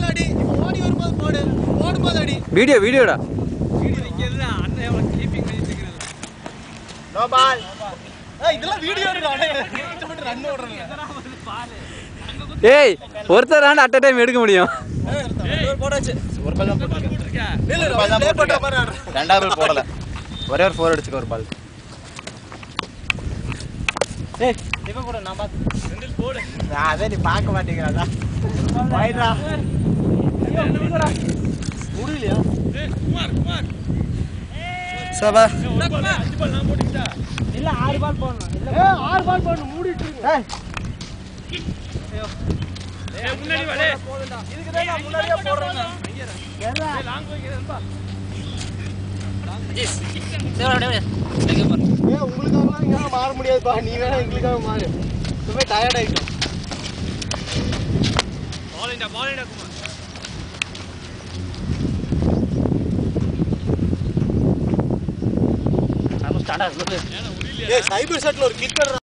முதல்ல அடி இப்போ ஓடி வரும்போது போடு ஓடும்போது அடி வீடியோ வீடியோடா நோ பால் ஏய் இதெல்லாம் வீடியோ எடுறானே கஷ்டப்பட்டு ரன் ஓடுறீங்க ஏய் ஒருத்தர் தான் அட் டைம் எடுக்க முடியும் போடாச்சு ஒரு பால் தான் போட்டிருக்கேன் இல்ல ஒரு பால் தான் இல்ல போட்ட போட்டிருக்கேன். மாதிரி ஆடுறேன் ரெண்டாவது பால் போடல ஒரே ஒரு ஃபோர் அடிச்சுக்க ஒரு பால் ஏய் இவன் கூட நான் பார்த்து ரெண்டில் போடு அதே நீ பார்க்க மாட்டேங்கிறாடா வாய்டா முடியலையா சபா இல்ல ஆறு பால் போடணும் இல்ல ஆறு பால் போடணும் மூடிட்டு இருங்க முன்னாடி வாடே இதுக்கு தான் நான் முன்னாடியே போடுறேன் ஏன் உங்களுக்காகலாம் இங்க மாற முடியாதுப்பா நீ வேணா எங்களுக்காக மாறு சும்மா டயர்ட் ஆயிட்டோம் ஏய் சைபர் செட்ல ஒரு கிக்